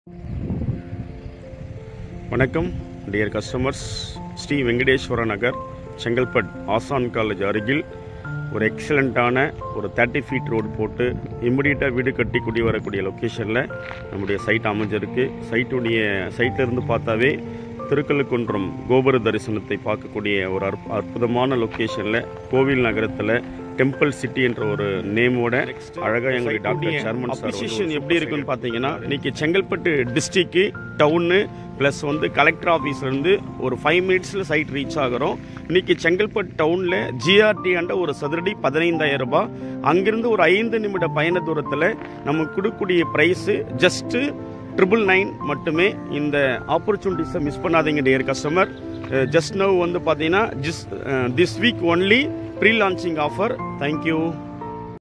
வணக்கம் dear customers Sri Venkateswara Nagar Chengalpattu Asan college அருகில் ஒரு எக்ஸலண்ட்டான ஒரு தேர்ட்டி ஃபீட் ரோடு போட்டு இம்மிடியட்டாக வீடு கட்டி குடி வரக்கூடிய லொக்கேஷனில் நம்முடைய சைட் அமைஞ்சிருக்கு சைட்டுடைய சைட்டிலிருந்து பார்த்தாவே திருக்கல்லுக்குன்றம் கோபுர தரிசனத்தை பார்க்கக்கூடிய ஒரு அற்ப அற்புதமான லொக்கேஷனில் கோவில் நகரத்தில் டெம்பிள் சிட்டி என்ற ஒரு நேமோட அழகாக எங்களுடைய டாக்டர் சர்மன் சார் அப்ரிசியேஷன் எப்படி இருக்குன்னு பார்த்தீங்கன்னா இன்னைக்கு செங்கல்பட்டு டிஸ்ட்ரிக்ட் டவுனு ப்ளஸ் வந்து கலெக்டர் ஆஃபீஸ்லேருந்து ஒரு ஃபைவ் மினிட்ஸில் சைட் ரீச் ஆகிறோம் இன்னைக்கு செங்கல்பட்டு டவுனில் ஜிஆர்டி ஆண்ட ஒரு சதுரடி பதினைந்தாயிரம் ரூபாய் அங்கிருந்து ஒரு ஐந்து நிமிட பயண தூரத்தில் நம்ம கொடுக்கக்கூடிய ப்ரைஸு ஜஸ்ட்டு ட்ரிபிள் நைன் மட்டுமே இந்த ஆப்பர்ச்சுனிட்டிஸை மிஸ் பண்ணாதீங்க டியர் கஸ்டமர் ஜஸ்ட் நவ் வந்து பார்த்தீங்கன்னா ஜிஸ் this week only pre launching offer thank you